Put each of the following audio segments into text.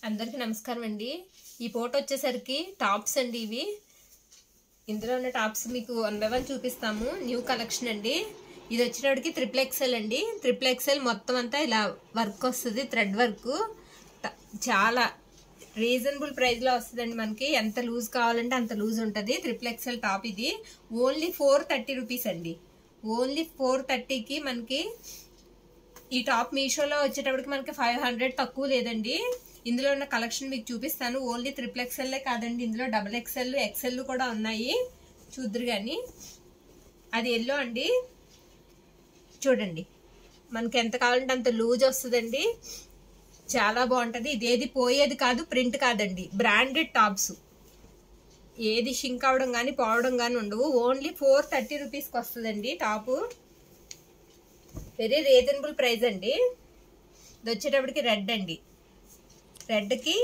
అందరికీ నమస్కారం అండి ఈ ఫోటో వచ్చేసరికి టాప్స్ అండి ఇవి ఇందులో ఉన్న టాప్స్ మీకు వన్ బై వన్ చూపిస్తాము న్యూ కలెక్షన్ అండి ఇది వచ్చేటప్పటికి ట్రిపుల్ ఎక్సెల్ అండి ట్రిపుల్ ఎక్సెల్ మొత్తం అంతా ఇలా వర్క్ వస్తుంది థ్రెడ్ వర్క్ చాలా రీజనబుల్ ప్రైస్లో వస్తుందండి మనకి ఎంత లూజ్ కావాలంటే అంత లూజ్ ఉంటుంది ట్రిపుల్ ఎక్సెల్ టాప్ ఇది ఓన్లీ ఫోర్ థర్టీ రూపీస్ అండి ఓన్లీ ఫోర్ థర్టీకి మనకి ఈ టాప్ మీషోలో వచ్చేటప్పటికి మనకి ఫైవ్ హండ్రెడ్ తక్కువ లేదండి ఇందులో ఉన్న కలెక్షన్ మీకు చూపిస్తాను ఓన్లీ ట్రిపుల్ ఎక్సెల్లే కాదండి ఇందులో డబుల్ ఎక్సెల్ ఎక్సెల్ కూడా ఉన్నాయి చూద్దరు కానీ అది ఎల్లో అండి చూడండి మనకి ఎంత కావాలంటే అంత లూజ్ వస్తుందండి చాలా బాగుంటుంది ఇదేది పోయేది కాదు ప్రింట్ కాదండి బ్రాండెడ్ టాప్స్ ఏది షింక్ అవడం కానీ పోవడం కానీ ఉండవు ఓన్లీ ఫోర్ థర్టీ రూపీస్కి వస్తుందండి టాపు వెరీ రీజనబుల్ ప్రైస్ అండి ఇది వచ్చేటప్పటికి రెడ్ అండి రెడ్కి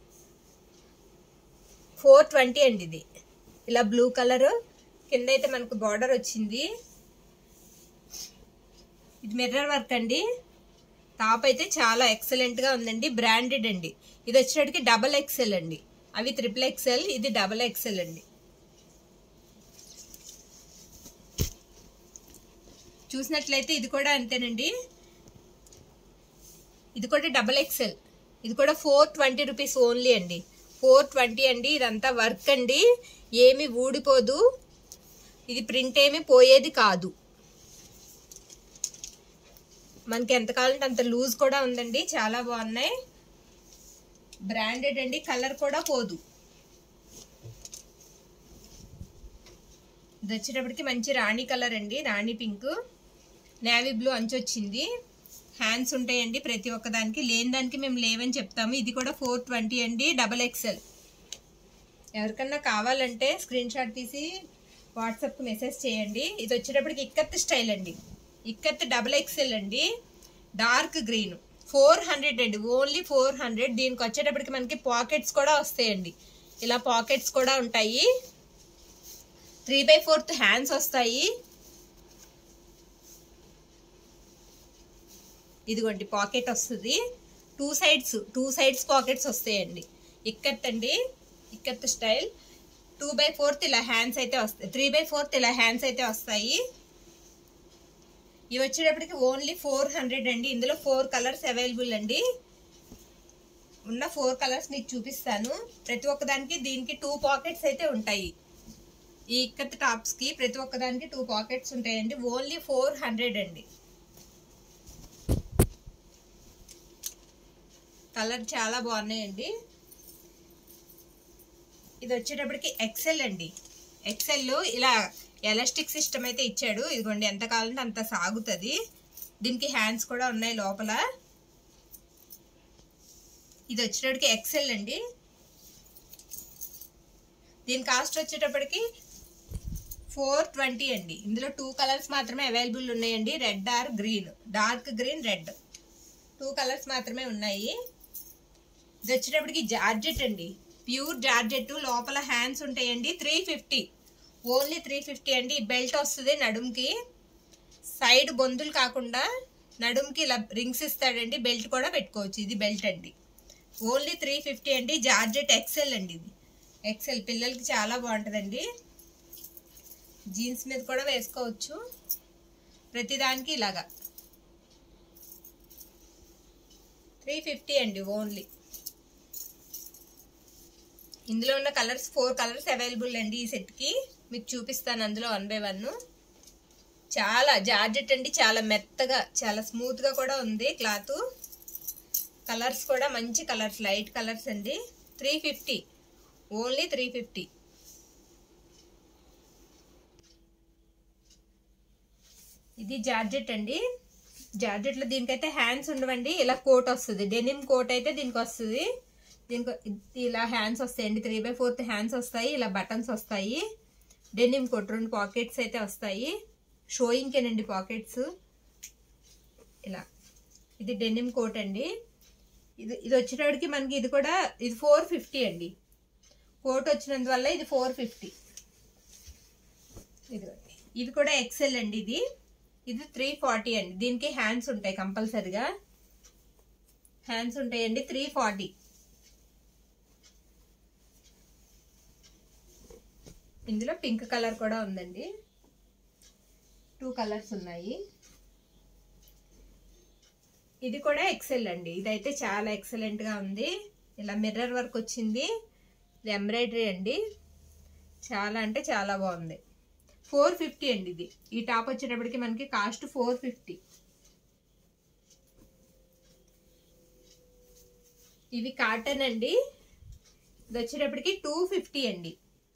ఫోర్ ట్వంటీ అండి ఇది ఇలా బ్లూ కలర్ కింద అయితే మనకు బార్డర్ వచ్చింది ఇది మిర్రర్ వర్క్ అండి టాప్ అయితే చాలా ఎక్సలెంట్గా ఉందండి బ్రాండెడ్ అండి ఇది వచ్చేటప్పటికి డబల్ ఎక్సెల్ అండి అవి ట్రిపుల్ ఎక్సెల్ ఇది డబల్ ఎక్సెల్ అండి చూసినట్లయితే ఇది కూడా అంతేనండి ఇది కూడా డబల్ ఎక్సెల్ ఇది కూడా ఫోర్ ట్వంటీ రూపీస్ ఓన్లీ అండి ఫోర్ ట్వంటీ అండి ఇదంతా వర్క్ అండి ఏమి ఊడిపోదు ఇది ప్రింట్ ఏమి పోయేది కాదు మనకి ఎంత కావాలంటే అంత లూజ్ కూడా ఉందండి చాలా బాగున్నాయి బ్రాండెడ్ అండి కలర్ కూడా పోదు ఇది వచ్చేటప్పటికి మంచి రాణి కలర్ అండి రాణి పింక్ నేవీ బ్లూ అంచు వచ్చింది హ్యాండ్స్ ఉంటాయండి ప్రతి ఒక్కదానికి లేని దానికి మేము లేవని చెప్తాము ఇది కూడా ఫోర్ ట్వంటీ అండి డబల్ ఎక్సెల్ ఎవరికన్నా కావాలంటే స్క్రీన్ షాట్ తీసి వాట్సాప్కి మెసేజ్ చేయండి ఇది వచ్చేటప్పటికి ఇక్కత్ స్టైల్ అండి ఇక్కత్ డబల్ ఎక్సెల్ అండి డార్క్ గ్రీన్ ఫోర్ హండ్రెడ్ అండి ఓన్లీ ఫోర్ హండ్రెడ్ దీనికి వచ్చేటప్పటికి మనకి పాకెట్స్ కూడా వస్తాయండి ఇలా పాకెట్స్ కూడా ఉంటాయి త్రీ బై ఫోర్త్ హ్యాండ్స్ వస్తాయి ఇదిగోండి పాకెట్ వస్తుంది two sides two sides pockets వస్తాయండి ఇక్కత్ అండి ikat style two by fourth ఇలా హ్యాండ్స్ అయితే వస్తాయి త్రీ బై ఫోర్త్ ఇలా హ్యాండ్స్ అయితే వస్తాయి ఇవి వచ్చేటప్పటికి ఓన్లీ ఫోర్ హండ్రెడ్ అండి ఇందులో ఫోర్ కలర్స్ అవైలబుల్ అండి ఉన్న ఫోర్ కలర్స్ మీకు చూపిస్తాను ప్రతి ఒక్కదానికి దీనికి టూ పాకెట్స్ అయితే ఉంటాయి ఈ ఇక్కత్ టాప్స్కి ప్రతి ఒక్కదానికి టూ పాకెట్స్ ఉంటాయండి ఓన్లీ ఫోర్ హండ్రెడ్ అండి కలర్ చాలా బాగున్నాయండి ఇది వచ్చేటప్పటికి ఎక్సెల్ అండి ఎక్సెల్ ఇలా ఎలాస్టిక్ సిస్టమ్ అయితే ఇచ్చాడు ఇదిగోండి ఎంత కావాలంటే అంత సాగుతుంది దీనికి హ్యాండ్స్ కూడా ఉన్నాయి లోపల ఇది వచ్చేటప్పటికి ఎక్సెల్ అండి దీని కాస్ట్ వచ్చేటప్పటికి ఫోర్ ట్వంటీ అండి ఇందులో టూ కలర్స్ మాత్రమే అవైలబుల్ ఉన్నాయండి red or green dark green red two colours మాత్రమే ఉన్నాయి ఇది వచ్చేటప్పటికి జార్జెట్ అండి ప్యూర్ జార్జెట్ లోపల హ్యాండ్స్ ఉంటాయండి three fifty only three fifty అండి బెల్ట్ వస్తుంది నడుముకి సైడ్ బొందులు కాకుండా నడుముకి ఇలా రింగ్స్ ఇస్తాడండి బెల్ట్ కూడా పెట్టుకోవచ్చు ఇది బెల్ట్ అండి ఓన్లీ త్రీ ఫిఫ్టీ అండి జార్జెట్ ఎక్సెల్ అండి ఇది ఎక్సెల్ పిల్లలకి చాలా బాగుంటుందండి జీన్స్ మీద కూడా వేసుకోవచ్చు ప్రతిదానికి ఇలాగా త్రీ ఫిఫ్టీ అండి ఓన్లీ ఇందులో ఉన్న కలర్స్ ఫోర్ కలర్స్ అవైలబుల్ అండి ఈ సెట్కి మీకు చూపిస్తాను అందులో వన్ బై వన్ చాలా జార్జెట్ అండి చాలా మెత్తగా చాలా స్మూత్గా కూడా ఉంది క్లాత్ కలర్స్ కూడా మంచి కలర్స్ లైట్ కలర్స్ అండి three fifty only three fifty ఇది జార్జెట్ అండి జార్జెట్లో దీనికైతే హ్యాండ్స్ ఉండవండి ఇలా కోట్ వస్తుంది డెనిమ్ కోట్ అయితే దీనికి వస్తుంది దీనికి ఇలా హ్యాండ్స్ వస్తాయండి త్రీ బై ఫోర్త్ హ్యాండ్స్ వస్తాయి ఇలా బటన్స్ వస్తాయి డెనిమ్ కోట్ రెండు పాకెట్స్ అయితే వస్తాయి షోయింగ్కేనండి పాకెట్స్ ఇలా ఇది డెనిమ్ కోట్ అండి ఇది ఇది వచ్చేటప్పటికి మనకి ఇది కూడా ఇది ఫోర్ ఫిఫ్టీ అండి కోట్ వచ్చినందువల్ల ఇది ఫోర్ ఫిఫ్టీ ఇది ఇది కూడా ఎక్సెల్ అండి ఇది ఇది త్రీ ఫార్టీ అండి దీనికి హ్యాండ్స్ ఉంటాయి కంపల్సరిగా హ్యాండ్స్ ఉంటాయండి త్రీ ఫార్టీ ఇందులో పింక్ కలర్ కూడా ఉందండి టూ కలర్స్ ఉన్నాయి ఇది కూడా ఎక్సెల్ అండి ఇదైతే చాలా ఎక్సలెంట్ గా ఉంది ఇలా మిర్రర్ వర్క్ వచ్చింది ఇది ఎంబ్రాయిడరీ అండి చాలా అంటే చాలా బాగుంది ఫోర్ ఫిఫ్టీ అండి ఇది ఈ టాప్ వచ్చేటప్పటికి మనకి కాస్ట్ ఫోర్ ఫిఫ్టీ ఇవి కాటన్ అండి ఇది వచ్చేటప్పటికి టూ ఫిఫ్టీ అండి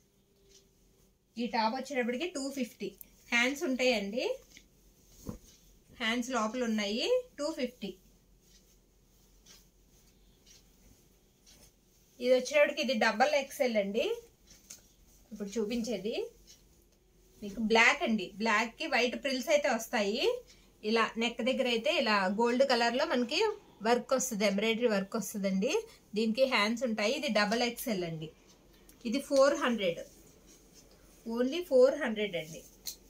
ఈ టాప్ వచ్చేటప్పటికి టూ ఫిఫ్టీ హ్యాండ్స్ ఉంటాయండి హ్యాండ్స్ లోపల ఉన్నాయి టూ ఫిఫ్టీ ఇది వచ్చేటప్పటికి ఇది డబల్ ఎక్సెల్ అండి ఇప్పుడు చూపించేది మీకు బ్లాక్ అండి బ్లాక్ కి వైట్ ప్రిల్స్ అయితే వస్తాయి ఇలా నెక్ దగ్గర అయితే ఇలా గోల్డ్ కలర్ లో మనకి వర్క్ వస్తుంది ఎంబ్రాయిడరీ వర్క్ వస్తుందండి దీనికి హ్యాండ్స్ ఉంటాయి ఇది డబల్ ఎక్సెల్ అండి ఇది four hundred only four hundred అండి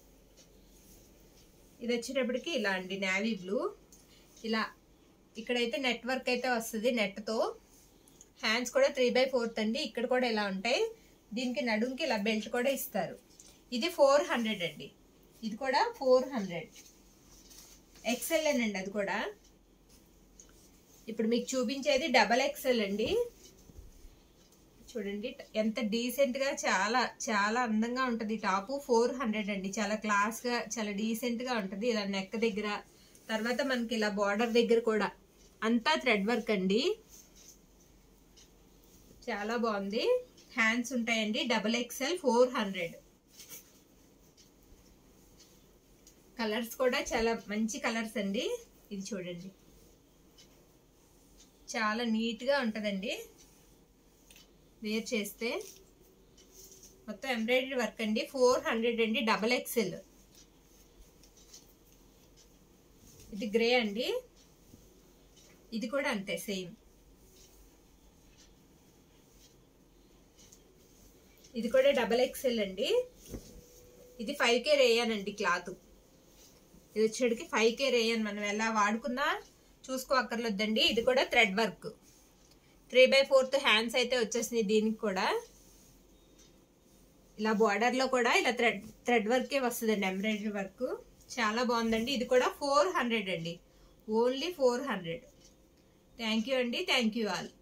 ఇది వచ్చేటప్పటికి ఇలా అండి నావీ బ్లూ ఇలా ఇక్కడైతే నెట్ వర్క్ అయితే వస్తుంది నెట్తో హ్యాండ్స్ కూడా త్రీ బై ఫోర్త్ అండి ఇక్కడ కూడా ఇలా ఉంటాయి దీనికి నడుంకి ఇలా బెల్ట్ కూడా ఇస్తారు ఇది ఫోర్ హండ్రెడ్ అండి ఇది కూడా ఫోర్ హండ్రెడ్ ఎక్సెల్ అండి అది కూడా ఇప్పుడు మీకు చూపించేది డబల్ ఎక్సెల్ అండి చూడండి ఎంత డీసెంట్ గా చాలా చాలా అందంగా ఉంటది టాప్ ఫోర్ హండ్రెడ్ అండి చాలా క్లాస్ గా చాలా డీసెంట్ గా ఉంటది ఇలా నెక్ దగ్గర తర్వాత మనకి ఇలా బార్డర్ దగ్గర కూడా అంతా థ్రెడ్ వర్క్ అండి చాలా బాగుంది హ్యాండ్స్ ఉంటాయండి double XL four hundred colours కూడా చాలా మంచి కలర్స్ అండి ఇది చూడండి చాలా నీట్గా ఉంటుందండి వేర్ చేస్తే మొత్తం ఎంబ్రాయిడరీ వర్క్ అండి ఫోర్ హండ్రెడ్ అండి డబల్ ఎక్స్ఎల్ ఇది గ్రే అండి ఇది కూడా అంతే సేమ్ ఇది కూడా డబల్ ఎక్స్ఎల్ అండి ఇది ఫైవ్ కే రేయన్ క్లాత్ ఇది వచ్చేటికి ఫైవ్ కే రేయన్ మనం ఎలా వాడుకున్నా చూసుకో అక్కర్లేదండి ఇది కూడా thread work three by fourth hands అయితే వచ్చేసినాయి దీనికి కూడా ఇలా బార్డర్ లో కూడా ఇలా థ్రెడ్ థ్రెడ్ వర్కే వస్తుందండి ఎంబ్రాయిడరీ వర్క్ చాలా బాగుందండి ఇది కూడా ఫోర్ హండ్రెడ్ అండి only four hundred thank you అండి థ్యాంక్ యూ ఆల్